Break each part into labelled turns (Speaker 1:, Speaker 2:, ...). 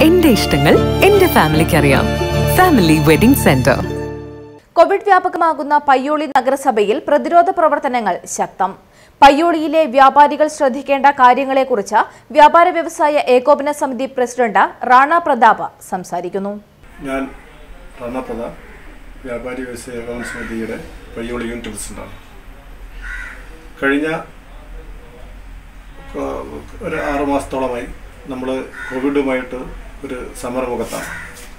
Speaker 1: എന്റെ ഇഷ്ടങ്ങൾ എന്റെ ഫാമിലിക്ക് അറിയാം ഫാമിലി വെഡിംഗ് സെന്റർ
Speaker 2: കോവിഡ് വ്യാപകമാകുന്ന പയ്യോളി നഗരസഭയിൽ പ്രതിരോധ പ്രവർത്തനങ്ങൾ ശക്തം പയ്യോളിയിലെ വ്യാപാരികൾ ശ്രദ്ധിക്കേണ്ട കാര്യങ്ങളെക്കുറിച്ച് വ്യാപാര വ്യവസായ ഏകോപന സമിതി പ്രസിഡന്റ് റാണ പ്രതാപ സംസാരിക്കുന്നു
Speaker 3: ഞാൻ റാണപ്രത വ്യാപാരി വ്യവസായ ഏകോപന സമിതിയുടെ പയ്യോളി യൂണിറ്റ് പ്രസിഡന്റാണ് കഴിഞ്ഞ ആ, ഒരു ആറ് മാസത്തോളമായി നമ്മൾ കോവിഡുമായിട്ട് ഒരു സമരമുഖത്താണ്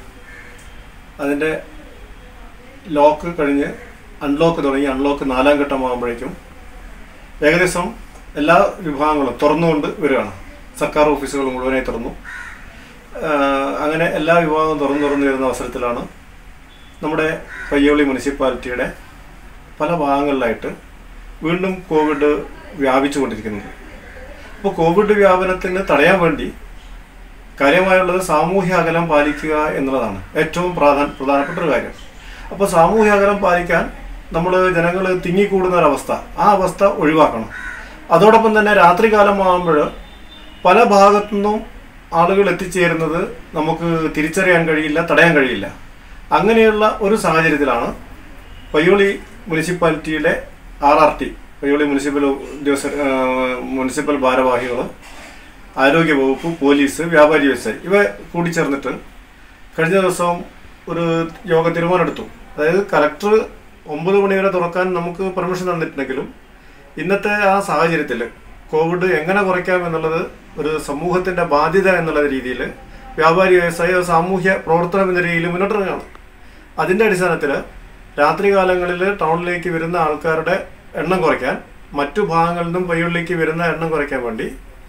Speaker 3: അതിൻ്റെ ലോക്ക് കഴിഞ്ഞ് അൺലോക്ക് തുടങ്ങി അൺലോക്ക് നാലാം ഘട്ടമാകുമ്പോഴേക്കും ഏകദേശം എല്ലാ വിഭാഗങ്ങളും തുറന്നുകൊണ്ട് വരികയാണ് സർക്കാർ ഓഫീസുകൾ മുഴുവനായി തുറന്നു ആഹ് അങ്ങനെ എല്ലാ വിഭാഗവും തുറന്നു തുറന്നു വരുന്ന അവസരത്തിലാണ് നമ്മുടെ പയ്യോളി മുനിസിപ്പാലിറ്റിയുടെ പല ഭാഗങ്ങളിലായിട്ട് വീണ്ടും കോവിഡ് വ്യാപിച്ചുകൊണ്ടിരിക്കുന്നത് അപ്പോൾ കോവിഡ് വ്യാപനത്തിന് തടയാൻ വേണ്ടി കാര്യമായുള്ളത് സാമൂഹ്യ അകലം പാലിക്കുക എന്നുള്ളതാണ് ഏറ്റവും പ്രാധാന പ്രധാനപ്പെട്ട ഒരു കാര്യം അപ്പോൾ സാമൂഹ്യ അകലം പാലിക്കാൻ നമ്മൾ ജനങ്ങൾ തിങ്ങിക്കൂടുന്ന ഒരവസ്ഥ ആ അവസ്ഥ ഒഴിവാക്കണം അതോടൊപ്പം തന്നെ രാത്രികാലമാകുമ്പോൾ പല ഭാഗത്തു നിന്നും ആളുകൾ എത്തിച്ചേരുന്നത് നമുക്ക് തിരിച്ചറിയാൻ കഴിയില്ല തടയാൻ കഴിയില്ല അങ്ങനെയുള്ള ഒരു സാഹചര്യത്തിലാണ് പയ്യോളി മുനിസിപ്പാലിറ്റിയിലെ R R T Payyoli municipal ഉദ്യോഗസ്ഥ ആ, മുനിസിപ്പൽ ഭാരവാഹികൾ ആരോഗ്യ വകുപ്പ് പോലീസ് വ്യാപാരി വ്യവസായി ഇവ കൂടിച്ചേർന്നിട്ട് കഴിഞ്ഞ ദിവസം ഒരു യോഗ തീരുമാനമെടുത്തു അതായത് കലക്ടർ ഒമ്പത് മണി വരെ തുറക്കാൻ നമുക്ക് പെർമിഷൻ തന്നിട്ടുണ്ടെങ്കിലും ഇന്നത്തെ ആ സാഹചര്യത്തിൽ കോവിഡ് എങ്ങനെ കുറയ്ക്കാം എന്നുള്ളത് ഒരു സമൂഹത്തിൻ്റെ ബാധ്യത എന്നുള്ള രീതിയിൽ വ്യാപാരി വ്യവസായ സാമൂഹ്യ പ്രവർത്തനം എന്ന രീതിയിൽ മുന്നോട്ടിറങ്ങുകയാണ് അതിൻ്റെ അടിസ്ഥാനത്തിൽ രാത്രികാലങ്ങളിൽ ടൗണിലേക്ക് വരുന്ന ആൾക്കാരുടെ എണ്ണം കുറയ്ക്കാൻ മറ്റു ഭാഗങ്ങളിൽ നിന്നും പയ്യോളിലേക്ക് വരുന്ന എണ്ണം കുറയ്ക്കാൻ വേണ്ടി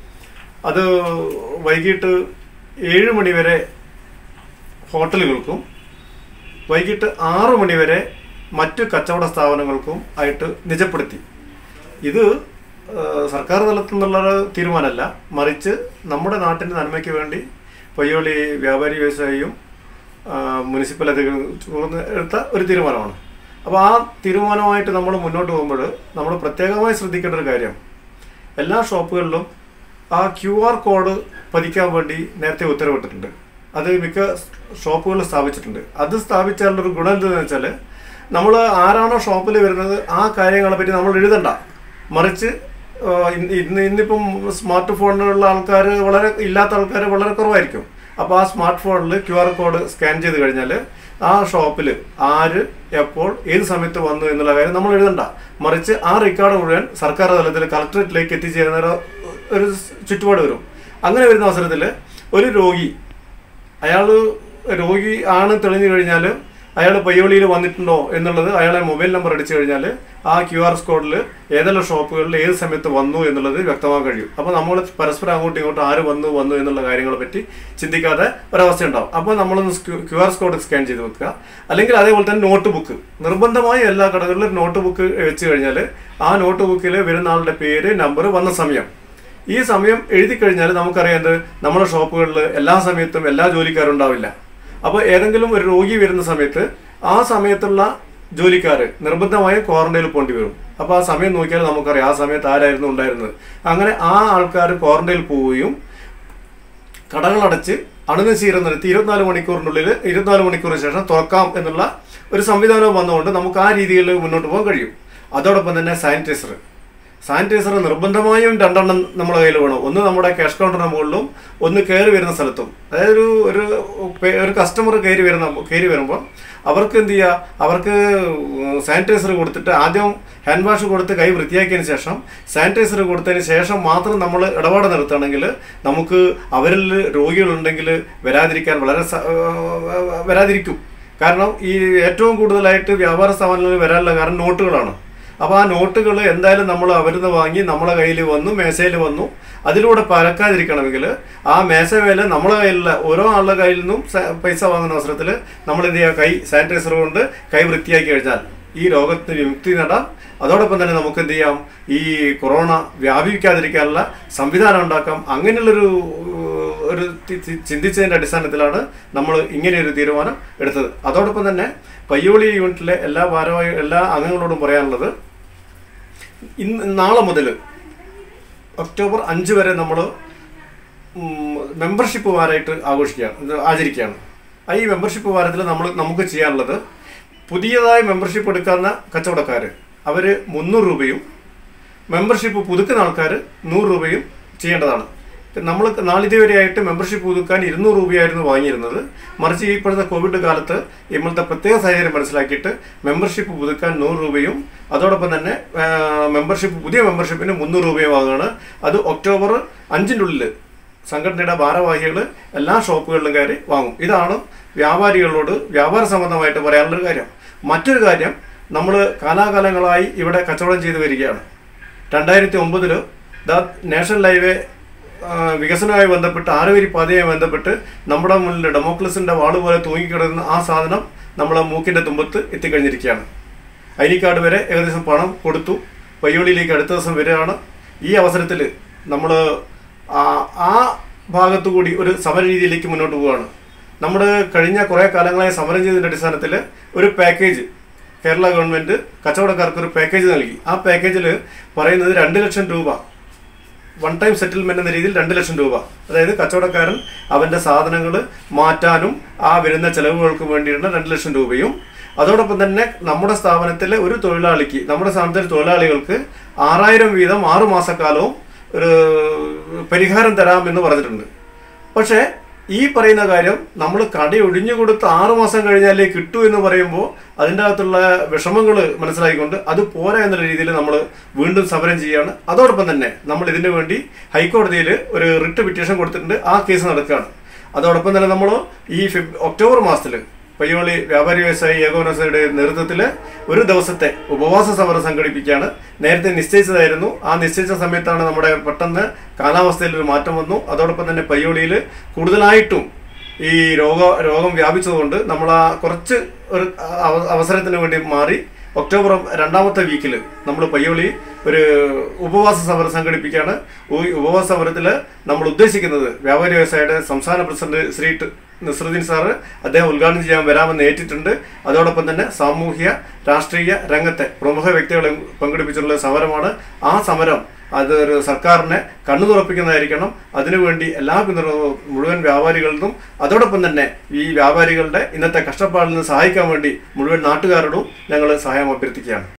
Speaker 3: അത് വൈകിട്ട് ഏഴ് മണി വരെ ഹോട്ടലുകൾക്കും വൈകിട്ട് ആറു മണി വരെ മറ്റു കച്ചവട സ്ഥാപനങ്ങൾക്കും ആയിട്ട് നിജപ്പെടുത്തി ഇത് ആ, സർക്കാർ തലത്തിൽ നിന്നുള്ളൊരു തീരുമാനമല്ല മറിച്ച് നമ്മുടെ നാട്ടിൻ്റെ നന്മയ്ക്ക് വേണ്ടി പയ്യോളി വ്യാപാരി വ്യവസായിയും ആ, മുനിസിപ്പൽ അധികൃതരും ചേർന്ന് എടുത്ത ഒരു തീരുമാനമാണ് അപ്പോൾ ആ തീരുമാനമായിട്ട് നമ്മൾ മുന്നോട്ട് പോകുമ്പോൾ നമ്മൾ പ്രത്യേകമായി ശ്രദ്ധിക്കേണ്ട ഒരു കാര്യം എല്ലാ ഷോപ്പുകളിലും ആ ക്യു ആർ കോഡ് പതിക്കാൻ വേണ്ടി നേരത്തെ ഉത്തരവിട്ടിട്ടുണ്ട് അത് മിക്ക ഷോപ്പുകളിൽ സ്ഥാപിച്ചിട്ടുണ്ട് അത് സ്ഥാപിച്ചാലുള്ള ഒരു ഗുണം എന്താണെന്ന് വെച്ചാൽ നമ്മൾ ആരാണോ ഷോപ്പിൽ വരുന്നത് ആ കാര്യങ്ങളെ പറ്റി നമ്മൾ എഴുതണ്ട മറിച്ച് ആ, ഇന്ന് ഇന്ന് ഇന്നിപ്പം സ്മാർട്ട് ഫോണിലുള്ള ആൾക്കാർ വളരെ ഇല്ലാത്ത ആൾക്കാർ വളരെ കുറവായിരിക്കും അപ്പോൾ ആ സ്മാർട്ട് ഫോണിൽ ക്യു ആർ കോഡ് സ്കാൻ ചെയ്ത് കഴിഞ്ഞാൽ ആ ഷോപ്പിൽ ആര് എപ്പോൾ ഏത് സമയത്ത് വന്നു എന്നുള്ള കാര്യം നമ്മൾ എഴുതണ്ട മറിച്ച് ആ റെക്കോർഡ് മുഴുവൻ സർക്കാർ തലത്തിൽ കളക്ടറേറ്റിലേക്ക് എത്തിച്ചേരുന്ന ഒരു ഒരു ചുറ്റുപാട് വരും അങ്ങനെ വരുന്ന അവസരത്തിൽ ഒരു രോഗി അയാൾ രോഗി ആണ് തെളിഞ്ഞു കഴിഞ്ഞാൽ അയാൾ പയ്യോളിയിൽ വന്നിട്ടുണ്ടോ എന്നുള്ളത് അയാളെ മൊബൈൽ നമ്പർ അടിച്ചു കഴിഞ്ഞാൽ ആ ക്യു ആർ കോഡിൽ ഏതെല്ലാം ഷോപ്പുകളിൽ ഏത് സമയത്ത് വന്നു എന്നുള്ളത് വ്യക്തമാക്കാൻ കഴിയും അപ്പോൾ നമ്മൾ പരസ്പരം അങ്ങോട്ടും ഇങ്ങോട്ടും ആര് വന്നു വന്നു എന്നുള്ള കാര്യങ്ങളെ പറ്റി ചിന്തിക്കാതെ ഒരവസ്ഥ ഉണ്ടാവും അപ്പോൾ നമ്മളൊന്ന് ക്യു ആർ കോഡ് സ്കാൻ ചെയ്ത് വെക്കുക അല്ലെങ്കിൽ അതേപോലെ തന്നെ നോട്ട് ബുക്ക് നിർബന്ധമായി എല്ലാ കടകളിലും നോട്ട് ബുക്ക് വെച്ച് കഴിഞ്ഞാൽ ആ നോട്ട് ബുക്കിൽ വരുന്ന ആളുടെ പേര് നമ്പർ വന്ന സമയം ഈ സമയം എഴുതി കഴിഞ്ഞാൽ നമുക്കറിയാം എന്ത് നമ്മുടെ ഷോപ്പുകളിൽ എല്ലാ സമയത്തും എല്ലാ ജോലിക്കാരും ഉണ്ടാവില്ല അപ്പോൾ ഏതെങ്കിലും ഒരു രോഗി വരുന്ന സമയത്ത് ആ സമയത്തുള്ള ജോലിക്കാർ നിർബന്ധമായും ക്വാറന്റൈനിൽ പോകേണ്ടി വരും അപ്പോൾ ആ സമയം നോക്കിയാൽ നമുക്കറിയാം ആ സമയത്ത് ആരായിരുന്നു ഉണ്ടായിരുന്നത് അങ്ങനെ ആ ആൾക്കാർ ക്വാറന്റൈനിൽ പോവുകയും കടകളടച്ച് അണുനശീലം നടത്തി ഇരുപത്തിനാല് മണിക്കൂറിനുള്ളിൽ ഇരുപത്തിനാല് മണിക്കൂറിന് ശേഷം തുറക്കാം എന്നുള്ള ഒരു സംവിധാനവും വന്നുകൊണ്ട് നമുക്ക് ആ രീതിയിൽ മുന്നോട്ട് പോകാൻ കഴിയും അതോടൊപ്പം തന്നെ സാനിറ്റൈസർ സാനിറ്റൈസർ നിർബന്ധമായും രണ്ടെണ്ണം നമ്മുടെ കയ്യിൽ വേണം ഒന്ന് നമ്മുടെ ക്യാഷ് കൗണ്ടറിന് മുകളിലും ഒന്ന് കയറി വരുന്ന സ്ഥലത്തും അതായത് ഒരു ഒരു പേ- ഒരു കസ്റ്റമർ കയറി വരുന്ന കയറി വരുമ്പോൾ അവർക്ക് എന്ത് ചെയ്യുക അവർക്ക് സാനിറ്റൈസർ കൊടുത്തിട്ട് ആദ്യം ഹാൻഡ് വാഷ് കൊടുത്ത് കൈ വൃത്തിയാക്കിയതിന് ശേഷം സാനിറ്റൈസർ കൊടുത്തതിന് ശേഷം മാത്രം നമ്മൾ ഇടപാട് നടത്തുകയാണെങ്കിൽ നമുക്ക് അവരിൽ രോഗികളുണ്ടെങ്കിൽ വരാതിരിക്കാൻ വളരെ സ- വരാതിരിക്കും കാരണം ഈ ഏറ്റവും കൂടുതലായിട്ട് വ്യാപാര സ്ഥാപനങ്ങളിൽ വരാനുള്ള കാരണം നോട്ടുകളാണ് അപ്പോൾ ആ നോട്ടുകൾ എന്തായാലും നമ്മൾ അവരുന്ന് വാങ്ങി നമ്മളെ കയ്യിൽ വന്നു മേശയിൽ വന്നു അതിലൂടെ പരക്കാതിരിക്കണമെങ്കിൽ ആ മേശമേൽ നമ്മളെ കയ്യിലുള്ള ഓരോ ആളുടെ കയ്യിൽ നിന്നും സ- പൈസ വാങ്ങുന്ന അവസരത്തിൽ നമ്മൾ എന്ത് ചെയ്യുക കൈ സാനിറ്റൈസർ കൊണ്ട് കൈ വൃത്തിയാക്കി കഴിഞ്ഞാൽ ഈ രോഗത്തിന് വിമുക്തി നേടാം അതോടൊപ്പം തന്നെ നമുക്ക് എന്ത് ചെയ്യാം ഈ കൊറോണ വ്യാപിക്കാതിരിക്കാനുള്ള സംവിധാനം ഉണ്ടാക്കാം അങ്ങനെയുള്ളൊരു ഏഹ്, ഒരു തി- തി- ചിന്തിച്ചതിൻ്റെ അടിസ്ഥാനത്തിലാണ് നമ്മൾ ഇങ്ങനെയൊരു തീരുമാനം എടുത്തത് അതോടൊപ്പം തന്നെ പയ്യോളി യൂണിറ്റിലെ എല്ലാ ഭാരവാഹി എല്ലാ അംഗങ്ങളോടും പറയാനുള്ളത് ഇന്ന് നാളെ മുതൽ ഒക്ടോബർ അഞ്ച് വരെ നമ്മൾ മെമ്പർഷിപ്പ് വാരമായിട്ട് ആഘോഷിക്കുകയാണ് ഇത് ആചരിക്കുകയാണ് ആ ഈ മെമ്പർഷിപ്പ് വാരത്തിൽ നമ്മൾ നമുക്ക് ചെയ്യാനുള്ളത് പുതിയതായി മെമ്പർഷിപ്പ് എടുക്കുന്ന കച്ചവടക്കാർ അവർ മുന്നൂറ് രൂപയും മെമ്പർഷിപ്പ് പുതുക്കുന്ന ആൾക്കാർ നൂറ് രൂപയും ചെയ്യേണ്ടതാണ് നമ്മൾ നാളിതുവരെയായിട്ട് മെമ്പർഷിപ്പ് പുതുക്കാൻ ഇരുന്നൂറ് രൂപയായിരുന്നു വാങ്ങിയിരുന്നത് മറിച്ച് ഈ ഇപ്പോഴത്തെ കോവിഡ് കാലത്ത് ഇപ്പോഴത്തെ പ്രത്യേക സാഹചര്യം മനസ്സിലാക്കിയിട്ട് മെമ്പർഷിപ്പ് പുതുക്കാൻ നൂറ് രൂപയും അതോടൊപ്പം തന്നെ ആ, മെമ്പർഷിപ്പ് പുതിയ മെമ്പർഷിപ്പിന് മുന്നൂറ് രൂപയും ആകുകയാണ് അത് ഒക്ടോബർ അഞ്ചിൻ്റെ ഉള്ളിൽ സംഘടനയുടെ ഭാരവാഹികൾ എല്ലാ ഷോപ്പുകളിലും കയറി വാങ്ങും ഇതാണ് വ്യാപാരികളോട് വ്യാപാര സംബന്ധമായിട്ട് പറയാനുള്ളൊരു കാര്യം മറ്റൊരു കാര്യം നമ്മൾ കാലാകാലങ്ങളായി ഇവിടെ കച്ചവടം ചെയ്തു വരികയാണ് രണ്ടായിരത്തി ഒമ്പതിൽ ദ നാഷണൽ ഹൈവേ ആ, വികസനവുമായി ബന്ധപ്പെട്ട് ആറുവരി പാതയുമായി ബന്ധപ്പെട്ട് നമ്മുടെ മുന്നിൽ ഡെമോക്രസിന്റെ വാള് പോലെ തൂങ്ങിക്കിടക്കുന്ന ആ സാധനം നമ്മളെ മൂക്കിന്റെ തുമ്പത്ത് എത്തിക്കഴിഞ്ഞിരിക്കുകയാണ് ഐ കാർഡ് വരെ ഏകദേശം പണം കൊടുത്തു പയ്യോളിയിലേക്ക് അടുത്ത ദിവസം വരികയാണ് ഈ അവസരത്തിൽ നമ്മൾ ആ ഭാഗത്തു കൂടി ഒരു സമര രീതിയിലേക്ക് മുന്നോട്ട് പോവുകയാണ് നമ്മൾ കഴിഞ്ഞ കുറേ കാലങ്ങളായി സമരം ചെയ്തതിൻ്റെ അടിസ്ഥാനത്തിൽ ഒരു പാക്കേജ് കേരള ഗവൺമെൻറ് കച്ചവടക്കാർക്ക് ഒരു പാക്കേജ് നൽകി ആ പാക്കേജിൽ പറയുന്നത് രണ്ട് ലക്ഷം രൂപ വൺ ടൈം സെറ്റിൽമെന്റ് എന്ന രീതിയിൽ രണ്ട് ലക്ഷം രൂപ അതായത് കച്ചവടക്കാരൻ അവന്റെ സാധനങ്ങൾ മാറ്റാനും ആ വരുന്ന ചെലവുകൾക്ക് വേണ്ടിയുള്ള രണ്ട് ലക്ഷം രൂപയും അതോടൊപ്പം തന്നെ നമ്മുടെ സ്ഥാപനത്തിലെ ഒരു തൊഴിലാളിക്ക് നമ്മുടെ സ്ഥാപനത്തിലെ തൊഴിലാളികൾക്ക് ആറായിരം വീതം ആറു മാസക്കാലവും ഒരു പരിഹാരം തരാമെന്ന് പറഞ്ഞിട്ടുണ്ട് പക്ഷേ ഈ പറയുന്ന കാര്യം നമ്മൾ കട ഒഴിഞ്ഞു കൊടുത്ത് ആറു മാസം കഴിഞ്ഞാലേ കിട്ടൂ എന്ന് പറയുമ്പോൾ അതിൻ്റെ അകത്തുള്ള വിഷമങ്ങൾ മനസ്സിലാക്കിക്കൊണ്ട് അത് പോരാ എന്നുള്ള രീതിയിൽ നമ്മൾ വീണ്ടും സമരം ചെയ്യുകയാണ് അതോടൊപ്പം തന്നെ നമ്മൾ ഇതിനു വേണ്ടി ഹൈക്കോടതിയിൽ ഒരു റിട്ട് പിറ്റീഷൻ കൊടുത്തിട്ടുണ്ട് ആ കേസ് നടക്കുകയാണ് അതോടൊപ്പം തന്നെ നമ്മൾ ഈ ഫെബ് ഒക്ടോബർ മാസത്തിൽ പയ്യോളി വ്യാപാരി വ്യവസായി ഏകോപനസയുടെ നേതൃത്വത്തിൽ ഒരു ദിവസത്തെ ഉപവാസ സമരം സംഘടിപ്പിക്കുകയാണ് നേരത്തെ നിശ്ചയിച്ചതായിരുന്നു ആ നിശ്ചയിച്ച സമയത്താണ് നമ്മുടെ പെട്ടെന്ന് കാലാവസ്ഥയിൽ ഒരു മാറ്റം വന്നു അതോടൊപ്പം തന്നെ പയ്യോളിയിൽ കൂടുതലായിട്ടും ഈ രോഗ രോഗം വ്യാപിച്ചതുകൊണ്ട് നമ്മൾ ആ കുറച്ച് ഒരു അവ- അവസരത്തിന് വേണ്ടി മാറി ഒക്ടോബർ രണ്ടാമത്തെ വീക്കിൽ നമ്മൾ പയ്യോളി ഒരു ഉപവാസ സമരം സംഘടിപ്പിക്കുകയാണ് ഈ ഉപവാസ സമരത്തിൽ നമ്മൾ ഉദ്ദേശിക്കുന്നത് വ്യാപാരി വ്യവസായയുടെ സംസ്ഥാന പ്രസിഡന്റ് ശ്രീ ട്- നസ്രുദ്ദീൻ സാറ് അദ്ദേഹം ഉദ്ഘാടനം ചെയ്യാൻ വരാമെന്ന് ഏറ്റിട്ടുണ്ട് അതോടൊപ്പം തന്നെ സാമൂഹ്യ രാഷ്ട്രീയ രംഗത്തെ പ്രമുഖ വ്യക്തികളെ പങ്കെടുപ്പിച്ചിട്ടുള്ള സമരമാണ് ആ സമരം അത് ഒരു സർക്കാരിനെ കണ്ണു തുറപ്പിക്കുന്നതായിരിക്കണം അതിനുവേണ്ടി എല്ലാ പിന്തുണ മുഴുവൻ വ്യാപാരികളിലും അതോടൊപ്പം തന്നെ ഈ വ്യാപാരികളുടെ ഇന്നത്തെ കഷ്ടപ്പാടിൽ നിന്ന് സഹായിക്കാൻ വേണ്ടി മുഴുവൻ നാട്ടുകാരോടും ഞങ്ങൾ സഹായം അഭ്യർത്ഥിക്കുകയാണ്